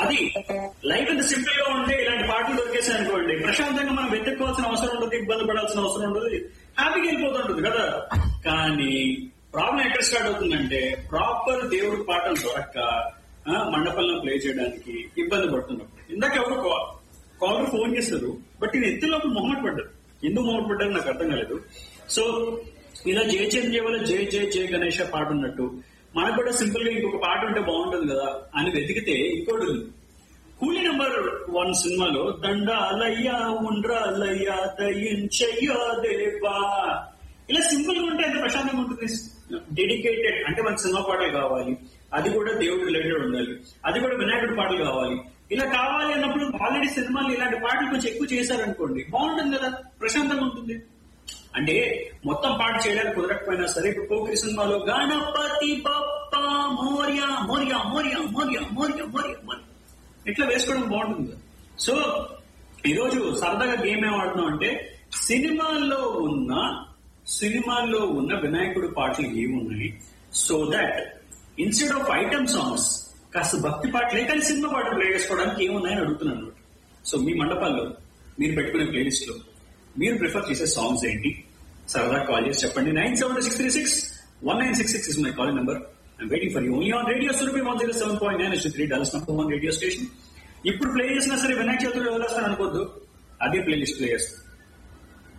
అది లైఫ్ ఎంత సింపుల్ గా ఉంటే ఇలాంటి పాటలు దొరికేసాయి అనుకోండి ప్రశాంతంగా మనం వెతుక్కోవాల్సిన అవసరం ఉండదు ఇబ్బంది పడాల్సిన అవసరం ఉండదు హ్యాపీగా వెళ్ళిపోతుంటుంది కదా కానీ ప్రాబ్లం ఎక్కడ స్టార్ట్ అవుతుందంటే ప్రాపర్ దేవుడి పాటలు దొరక్క ఆ, మండపంలో ప్లే చేయడానికి ఇబ్బంది పడుతున్నప్పుడు ఇందాక ఎవరు కాలర్ ఫోన్ చేస్తారు బట్ నేను ఎత్తులోపు మొహమాట పడ్డారు ఎందుకు మొహమాట పడ్డారు నాకు అర్థం కాలేదు సో ఇలా జయ చంద్ర వల్ల జయ జయ జయ గణేష పాట ఉన్నట్టు మనకు కూడా సింపుల్ గా ఇంకొక పాట ఉంటే బాగుంటుంది కదా అని వెతికితే ఇంకోటి ఉంది కూలీ నెంబర్ వన్ సినిమాలో దండాలయ్యా ఉండ్రాలయ్యా దయించయ్యా దేవా ఇలా సింపుల్ గా ఉంటే ఎంత ప్రశాంతంగా ఉంటుంది డెడికేటెడ్ అంటే మనకు సినిమా పాటలు కావాలి అది కూడా దేవుడు రిలేటెడ్ ఉండాలి అది కూడా వినాయకుడి పాటలు కావాలి ఇలా కావాలి అన్నప్పుడు ఆల్రెడీ సినిమాలు ఇలాంటి పాటలు కొంచెం ఎక్కువ చేశారనుకోండి బాగుంటుంది కదా ప్రశాంతంగా ఉంటుంది అంటే మొత్తం పాట చేయడానికి కుదరకపోయినా సరే ఇప్పుడు పోకిరి సినిమాలో గణపతి బప్ప మోర్య మోర్య మోర్య మోర్య మోర్య మోర్య మోర్య ఇట్లా వేసుకోవడం బాగుంటుంది కదా. సో ఈరోజు సరదాగా గేమ్ ఏం ఆడుతున్నాం అంటే సినిమాల్లో ఉన్న సినిమాల్లో ఉన్న వినాయకుడి పాటలు ఏమున్నాయి so that instead of item songs కాస్త భక్తి పాటలే కానీ సినిమా పాటలు ప్లే చేసుకోవడానికి ఏమున్నాయని అడుగుతున్నాను అన్నమాట. సో మీ మండపాల్లో మీరు పెట్టుకునే ప్లేలిస్ట్ లో మీరు ప్రిఫర్ చేసే సాంగ్స్ ఏంటి సరదా కాల్ చేసి చెప్పండి nine seven six three six one nine six six is my call number I'm waiting for you only on radio Surabhi one zero seven point nine three dollars number one radio station ఇప్పుడు play చేసినా సరే వినాయక చవితిలో వదిలేస్తాను అనుకోద్దు అదే playlist play చేస్తాను